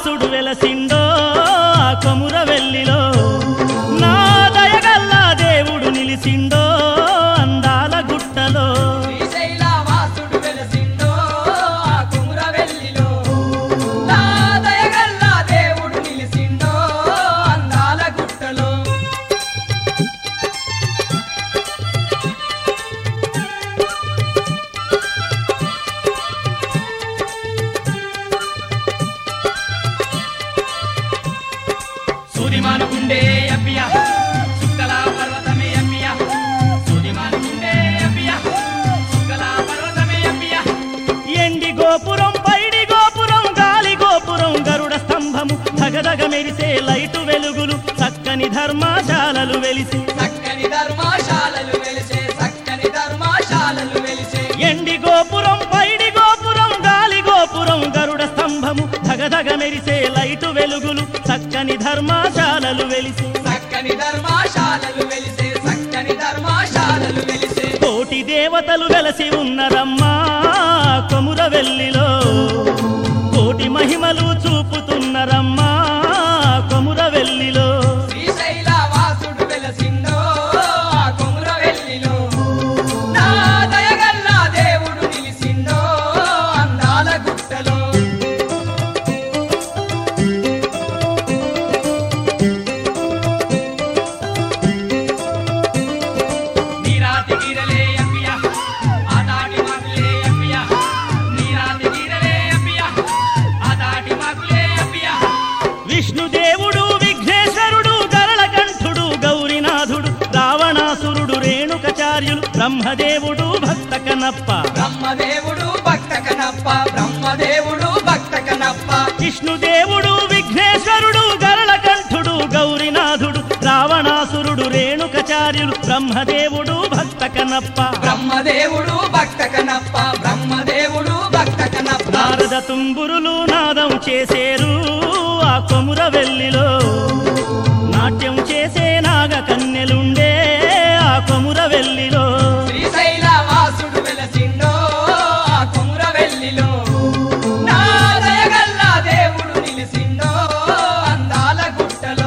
వాసుడు వెలసిండో ఆ కొముర వెల్లిలో నా దయగల్లా దేవుడు నిలిసిండో అందాల గుట్టలో శ్రీశైలవాసుడు వెలసిండో ఆ కుమురవెల్లిలో. నా దయగల్ల దేవుడు నిలిసిండో అందాల గుట్టలో. సూదిమానుకుండే అబ్బియ సుక్కల పర్వతమే అబ్బియ సూదిమానుకుండే అబ్బియ సుక్కల పర్వతమే అబ్బియ ఎండి గోపురం పైడి గోపురం గాలి గోపురం గరుడ స్తంభము ధగధగ మెరిసే లైటు వెలుగులు చక్కని ధర్మశాలలు వెలిసి చక్కని ధర్మశాలలు వెలిసే చక్కని ధర్మశాలలు వెలిసే ఎండి గోపురం పైడి గోపురం గాలి గోపురం గరుడ స్తంభము ధగధగ మెరిసే లైటు వెలుగులు చక్కని ధర్మశాలలు వెలిసి చక్కని ధర్మశాలలు వెలిసే చక్కని ధర్మశాలలు వెలిసే కోటి దేవతలు వెలసి ఉన్నరమ్మా కొముర వెల్లిలో కోటి మహిమలు చూపుతున్నరమ్మా కొముర వెల్లిలో శ్రీశైలవాసుడు వెలసిండో ఆ కొమురవెల్లిలో. నా దయగల్ల దేవుడు నిలిసిండో అందాల గుట్టలో నీరాతి గీరలే అప్పియ ఆదాటి మాకులే అప్పియ నీరాతి గీరలే అప్పియ ఆదాటి మాకులే అప్పియ విష్ణుదేవుడు విఘ్నేశ్వరుడు గరళకంఠుడు గౌరీనాథుడు రావణాసురుడు రేణుకచార్యులు బ్రహ్మదేవుడు భక్త కనప్ప బ్రహ్మదేవుడు భక్త కనప్ప బ్రహ్మదేవుడు భక్త కనప్ప విష్ణుదేవుడు విఘ్నేశ్వరుడు గరళకంఠుడు గౌరీనాథుడు రావణాసురుడు రేణుకచార్యులు బ్రహ్మదేవుడు భక్త కనప్ప బ్రహ్మదేవుడు భక్త కనప్ప బ్రహ్మదేవుడు భక్త కనప్ప నారద తుంబురులు నాదం చేసేరు ఆ కొముర వెల్లిలో నాట్యం చేసే నాగ కన్నెలుండే ఆ కొముర వెల్లిలో శ్రీశైలవాసుడు వెలసిండో ఆ కొమురవెల్లిలో నా దయగల్ల దేవుడు నిలిసిండో అందాల గుట్టలో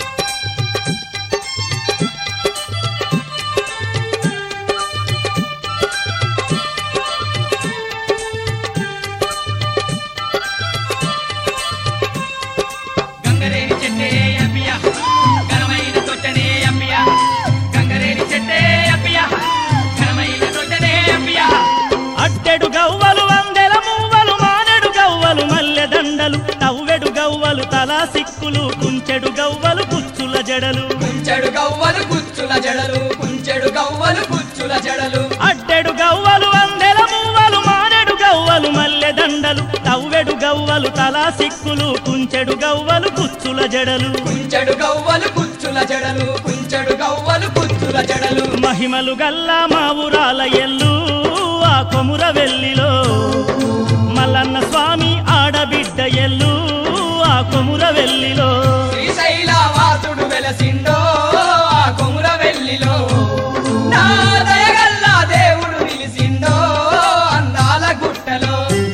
గంగరేని చెట్టే అప్పియ ఘనమైన తొట్టనే అప్పియ గంగరేని చెట్టే అప్పియ ఘనమైన తొట్టనే అప్పియ అట్టెడు గవ్వలు వందెల మువ్వలు మానెడు గవ్వలు మల్లె దండలు తవ్వెడు గవ్వలు తలా సిక్కులు కుంచెడు గవ్వలు కుచ్చుల జడలు కుంచెడు గవ్వలు కుచ్చుల జడలు కుంచెడు గవ్వలు కుచ్చుల జడలు అట్టెడు గవ్వలు వందెల మువ్వలు మానెడు గవ్వలు మల్లె దండలు తవ్వెడు గవ్వలు తలా సిక్కులు కుంచెడు గవ్వలు కుచ్చుల జడలు కుంచెడు గవ్వలు కుచ్చుల జడలు కుంచెడు గవ్వలు కుచ్చుల జడలు మహిమలు గల్లా మా ఊరాల ఎల్లు ఆ కొముర వెల్లిలో మల్లన్న స్వామి ఆడబిడ్డ ఎల్లు ఆ కొముర వెల్లిలో శ్రీశైలవాసుడు వెలసిండో ఆ కొమురవెల్లిలో నా దయగల్ల దేవుడు నిలిసిండో అందాల గుట్టలో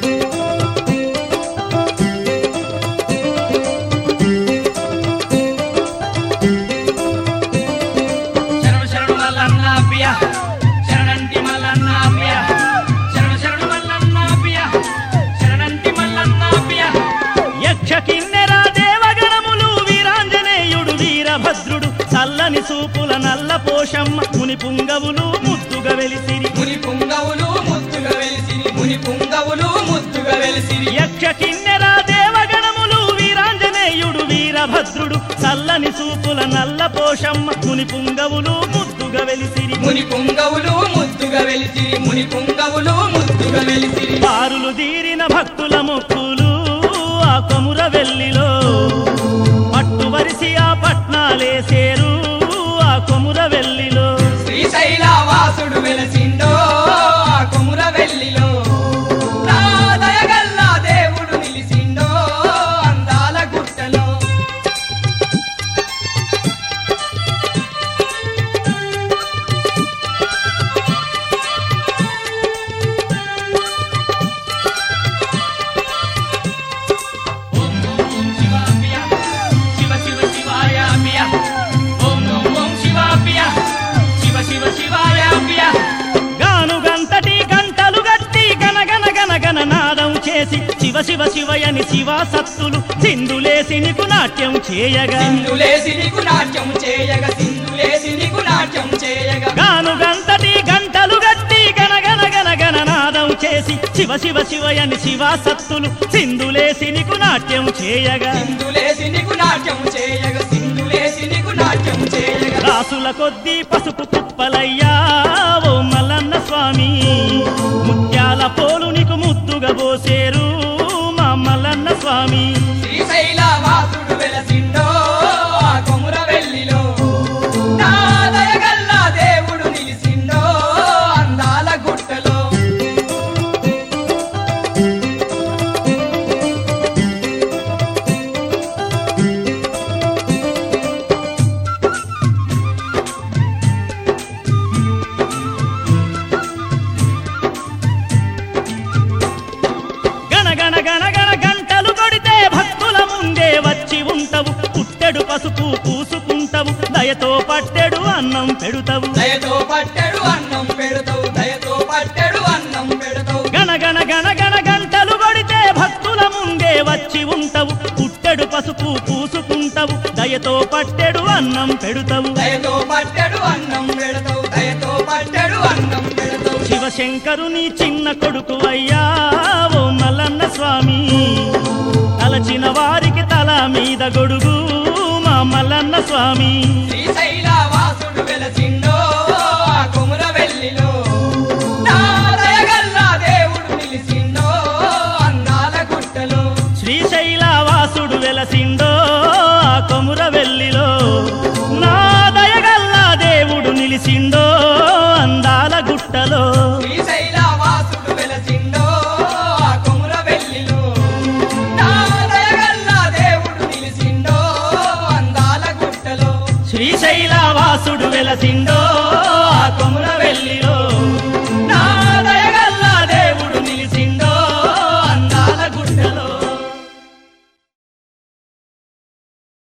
శరణు శరణు మల్లన్న అబ్బియ శరణంటి మల్లన్న అబ్బియ శరణు శరణు మల్లన్న అబ్బియ శరణంటి మల్లన్న అబ్బియ యక్ష కిన్నెర దేవగణములు వీరాంజనేయుడు వీరభద్రుడు చల్లని సూపుల నల్ల పోషమ్మ ముని పుంగవులు ముద్దుగా వెలిసిరి ముని పుంగవులు ముద్దుగా వెలిసిరి ముని పుంగవులు ముద్దుగా వెలిసిరి యక్ష కిన్నెర దేవగణములు వీరాంజనేయుడు వీరభద్రుడు చల్లని సూపుల నల్ల పోషమ్మ ముని పుంగవులు ముద్దుగా వెలిసిరి ముని పుంగవులు ముద్దుగా వెలిసిరి ముని పుంగవులు ముద్దుగా వెలిసిరి బారులు తీరిన భక్తుల మొక్కులు ఆ కొముర వెల్లిలో పట్టు వరిసి ఆ పట్నాలేసేరు ఆ కొముర వెల్లిలో శ్రీశైలవాసుడు వెలసిండో ఆ కొమురవెల్లిలో నా దయగల్ల దేవుడు నిలిసిండో అందాల గుట్టలో ఓం శివ శివ శివయని శివ సత్తులు సింధులేసి నీకు నాట్యం చేయగా సింధులేసి నీకు నాట్యం చేయగా సింధులేసి నీకు నాట్యం చేయగా గాను గంటటి గంటలు గట్టి గనగన గన గణనాదం చేసి శివ శివ శివయని శివ సత్తులు సింధులేసి నీకు నాట్యం చేయగా సింధులేసి నీకు నాట్యం చేయగా సింధులేసి నీకు నాట్యం చేయగా రాసుల కొద్దీ పసుపు కుప్పలయ్యా ఓ మల్లన్న స్వామి ముత్యాల పోలు నీకు ముద్దుగా పోసేరు మా మల్లన్న స్వామి శ్రీశైల వాసుడు వెలసిండో ఆ కొముర వెల్లిలో నా దయగల్ల దేవుడు నిలిసిండో అందాల గుట్టలో గణ గణ గణ గణ గంటలు కొడితే భక్తుల ముందే వచ్చి ఉంటవు పుట్టెడు పసుపు పూసుకుంటవు దయతో పట్టెడు అన్నం పెడుతవు దయతో పట్టెడు అన్నం పెడతావు దయతో పట్టెడు అన్నం పెడతావు గణ గణ గణ గణ గంటలు కొడితే భక్తుల ముందే వచ్చి ఉంటవు పుట్టెడు పసుపు పూసుకుంటవు దయతో పట్టెడు అన్నం పెడుతవు దయతో పట్టెడు అన్నం పెడతావు దయతో పట్టెడు అన్నం పెడతావు శివశంకరుని చిన్న కొడుకు అయ్యా ఓ మల్లన్న స్వామి తలచిన వారికి తల మీద గొడుగు మా మల్లన్న స్వామి శ్రీశైల వాసుడు వెలసిండో ఆ కొముర వెల్లిలో నా దయగల్ల దేవుడు నిలిసిండో అందాల గుట్టలో శ్రీశైల వాసుడు వెలసిండో ఆ కొముర వెల్లిలో నా దయగల్లా దేవుడు నిలిసిండో అందాల గుట్టలో శ్రీశైల వాసుడు వెలసిండో ఆ కొముర వెల్లిలో నా దయగల్ల దేవుడు నిలిసిండో అందాల గుట్టలో శ్రీశైల వాసుడు వెలసిండో ఆ కొముర వెల్లిలో